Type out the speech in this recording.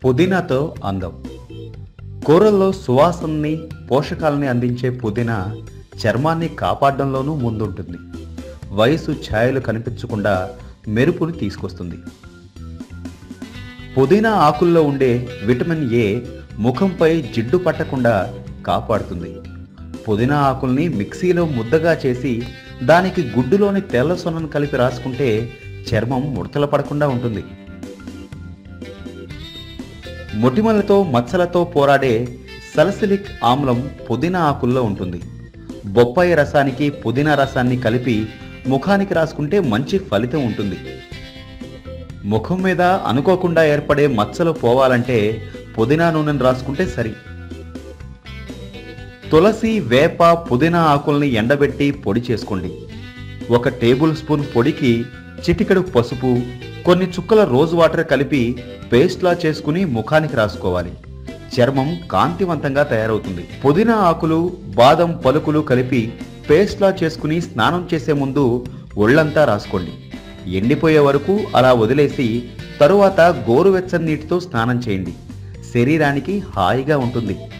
పుదీనాతో అందం కూరల్లో సువాసనని పోషకాలని అందించే పుదీనా చర్మాన్ని కాపాడడంలోనూ ముందుంటుంది వయసు ఛాయలు కనిపించకుండా మెరుపుని తీసుకొస్తుంది పుదీనా ఆకుల్లో ఉండే విటమిన్ ఏ ముఖంపై జిడ్డు పట్టకుండా కాపాడుతుంది పుదీనా ఆకుల్ని మిక్సీలో ముద్దగా చేసి దానికి గుడ్డులోని తెల్ల సొనను కలిపి రాసుకుంటే చర్మం ముడతల పడకుండా ఉంటుంది మొటిమలతో మచ్చలతో పోరాడే సలసిలిక్ ఆమ్లం పుదీనా ఆకుల్లో ఉంటుంది బొప్పాయి రసానికి పుదీనా రసాన్ని కలిపి ముఖానికి రాసుకుంటే మంచి ఫలితం ఉంటుంది ముఖం మీద అనుకోకుండా ఏర్పడే మచ్చలు పోవాలంటే పుదీనా నూనెను రాసుకుంటే సరి తులసి వేప పుదీనా ఆకుల్ని ఎండబెట్టి పొడి చేసుకోండి ఒక టేబుల్ స్పూన్ పొడికి చిటికెడు పసుపు కొన్ని చుక్కల రోజ్ వాటర్ కలిపి పేస్ట్లా చేసుకుని ముఖానికి రాసుకోవాలి చర్మం కాంతివంతంగా తయారవుతుంది పుదీనా ఆకులు బాదం పలుకులు కలిపి పేస్ట్లా చేసుకుని స్నానం చేసే ముందు ఒళ్ళంతా రాసుకోండి ఎండిపోయే వరకు అలా వదిలేసి తరువాత గోరువెచ్చని నీటితో స్నానం చేయండి శరీరానికి హాయిగా ఉంటుంది